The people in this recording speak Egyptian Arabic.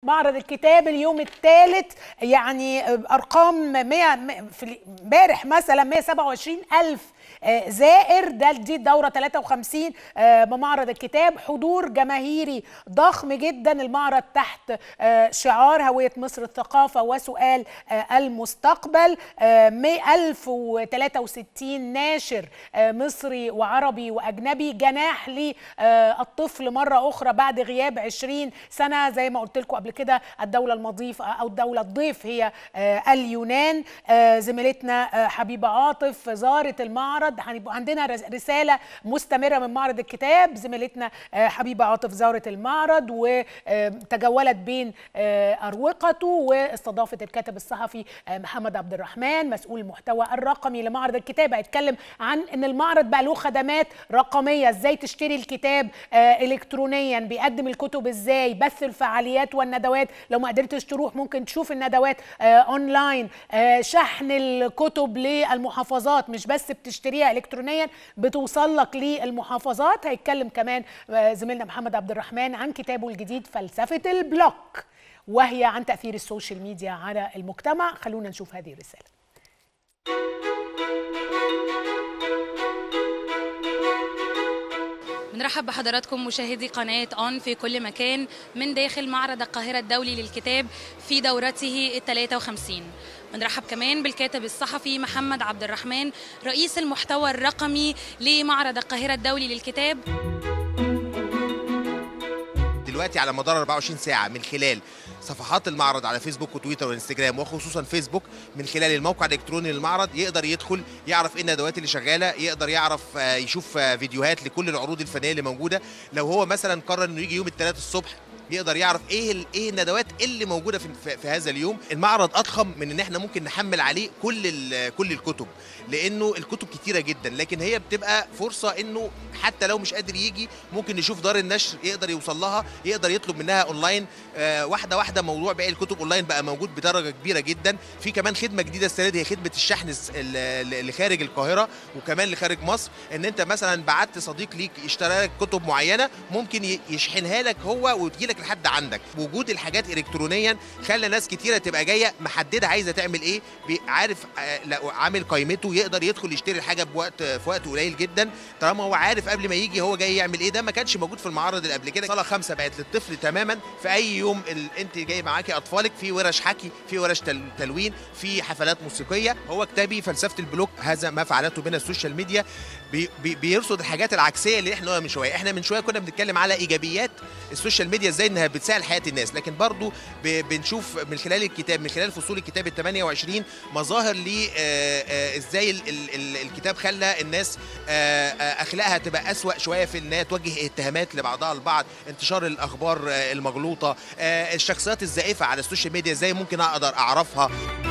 معرض الكتاب اليوم الثالث يعني ارقام 100 في امبارح مثلا 127 الف زائر ده دي الدوره 53 بمعرض الكتاب حضور جماهيري ضخم جدا المعرض تحت شعار هويه مصر الثقافه وسؤال المستقبل 1063 ناشر مصري وعربي واجنبي جناح للطفل مره اخرى بعد غياب 20 سنه زي ما قلت لكم قبل كده الدوله المضيف او الدوله الضيف هي اليونان زميلتنا حبيبه عاطف زارت المعرض هنبقى عندنا رساله مستمره من معرض الكتاب زميلتنا حبيبه عاطف زارت المعرض وتجولت بين اروقته واستضافت الكاتب الصحفي محمد عبد الرحمن مسؤول المحتوى الرقمي لمعرض الكتاب هيتكلم عن ان المعرض بقى له خدمات رقميه ازاي تشتري الكتاب الكترونيا بيقدم الكتب ازاي بث الفعاليات والندوات لو ما قدرتش تروح ممكن تشوف الندوات اونلاين شحن الكتب للمحافظات مش بس بتشتريها الكترونيا بتوصل لك للمحافظات هيتكلم كمان زميلنا محمد عبد الرحمن عن كتابه الجديد فلسفه البلوك وهي عن تاثير السوشيال ميديا على المجتمع خلونا نشوف هذه الرساله بنرحب بحضراتكم مشاهدي قناة أون في كل مكان من داخل معرض القاهرة الدولي للكتاب في دورته ال 53 بنرحب كمان بالكاتب الصحفي محمد عبد الرحمن رئيس المحتوى الرقمي لمعرض القاهرة الدولي للكتاب دلوقتي على مدار 24 ساعة من خلال صفحات المعرض على فيسبوك وتويتر وانستجرام وخصوصا فيسبوك من خلال الموقع الالكتروني للمعرض يقدر يدخل يعرف ايه الندوات اللي شغاله يقدر يعرف يشوف فيديوهات لكل العروض الفنيه اللي موجوده لو هو مثلا قرر انه يجي يوم الثلاث الصبح يقدر يعرف ايه ايه الندوات اللي موجوده في, في هذا اليوم المعرض اضخم من ان احنا ممكن نحمل عليه كل كل الكتب لانه الكتب كتيره جدا لكن هي بتبقى فرصه انه حتى لو مش قادر يجي ممكن نشوف دار النشر يقدر يوصل لها يقدر يطلب منها اونلاين آه واحده واحده موضوع بيع الكتب اونلاين بقى موجود بدرجه كبيره جدا في كمان خدمه جديده السنه دي هي خدمه الشحن اللي خارج القاهره وكمان اللي خارج مصر ان انت مثلا بعت صديق ليك اشترى لك كتب معينه ممكن يشحنها لك هو وتجي لك لحد عندك وجود الحاجات الكترونيا خلى ناس كتيره تبقى جايه محدده عايزه تعمل ايه عارف عامل قائمته يقدر يدخل يشتري الحاجه بوقت في وقت قليل جدا طالما هو عارف قبل ما يجي هو جاي يعمل ايه ده ما كانش موجود في المعارض اللي قبل كده صاله خمسه بقت للطفل تماما في اي يوم انت جاي معاكي اطفالك في ورش حكي في ورش تلوين في حفلات موسيقيه هو كتابي فلسفه البلوك هذا ما فعلته بنا السوشيال ميديا بي بي بيرصد الحاجات العكسيه اللي احنا من شويه احنا من شويه كنا بنتكلم على ايجابيات السوشيال ميديا ازاي انها بتسهل حياه الناس لكن برضو بنشوف من خلال الكتاب من خلال فصول الكتاب ال 28 مظاهر ل ازاي الكتاب خلى الناس اخلاقها تبقى اسوا شويه في انها توجه اتهامات لبعضها البعض انتشار الاخبار المغلوطه الشخصيات الزائفه على السوشيال ميديا ازاي ممكن اقدر اعرفها